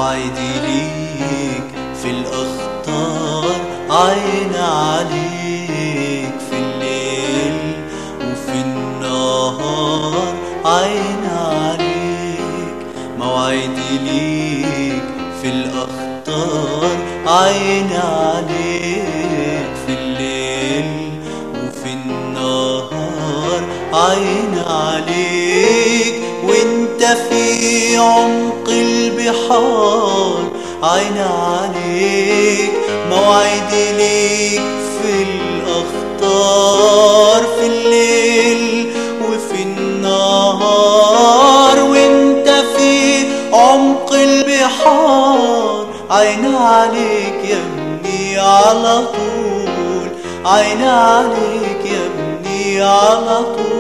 موعدي ليك في الأخطار عين عليك في الليل وفي النهار عين عليك موعدي ليك في الأخطار عين عليك في الليل وفي النهار عين عليك وانت في عمق البحار عين عليك موعدي ليك في الأخطار في الليل وفي النهار وانت في عمق البحار عين عليك يا ابني على طول عين عليك يا ابني على طول